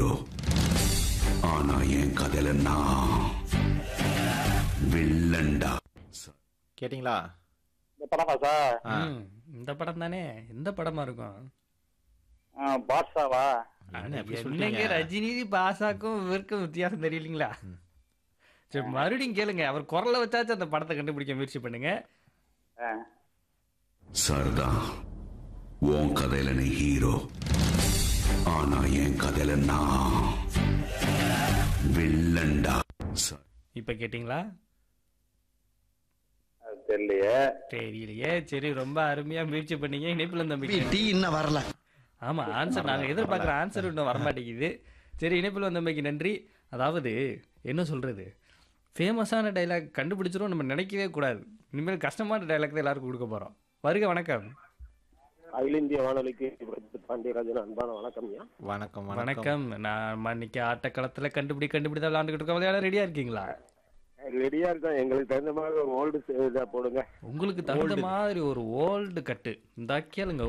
Hero ஆனா என் கதையில நான் வில்லன்டா கேட்டிங்களா இந்த படமா சார் ஆ. ம், இந்த படம் தானே எந்த படமா இருக்கும் ஆ, பாட்ஷாவா என்ன எப்படி என்னங்க சொல்லிட்டீங்க? ரஜினி பாசாக்கும் இவருக்கும் வித்தியாசம் தெரியலீங்களா சரி மறுபடியும் கேளுங்க அவர் குரலை வச்சாச்சும் அந்த படத்தை கண்டுபிடிக்க முயற்சி பண்ணுங்க ஆ. சரிதான் உன் கதையில நீ ஹீரோ ஆனா என் கதையில நான் வில்லன்டா ச- இப்ப கேட்டிங்களா அது தெரியலையே தெரியலையே சரி ரொம்ப அருமையா முயற்சி பண்ணீங்க இணைப்புல தம்பி டீ இன்னும் வரல ஆமா ஆன்சர் நாங்க எதிர்பார்க்குற ஆன்சர் இன்னும் வரமாட்டேங்குது சரி இணைப்பில் வந்தமைக்கு நன்றி அதாவது என்ன சொல்றது ஃபேமஸான டைலாக் கண்டுபிடிச்சிரும் நம்ம நினைக்கவே கூடாது இனிமேல் கஷ்டமான டைலாக் தான் எல்லாருக்கும் கொடுக்க போறோம் வருக வணக்கம் அகில இந்திய வானொலிக்கு பாண்டியராஜன் அன்பான வணக்கம்யா வணக்கம் வணக்கம் வணக்கம் நான் இன்னைக்கு ஆட்டக்களத்துல கண்டுபிடி கண்டுபிடி தான் விளாண்டுக்கிட்டு இருக்கோம் விளையாட ரெடியா இருக்கீங்களா ரெடியா இருக்கோம் எங்களுக்கு தகுந்த மாதிரி ஒரு ஓல்டு இதா போடுங்க உங்களுக்கு தகுந்த மாதிரி ஒரு ஓல்டு கட்டு இந்த கேளுங்க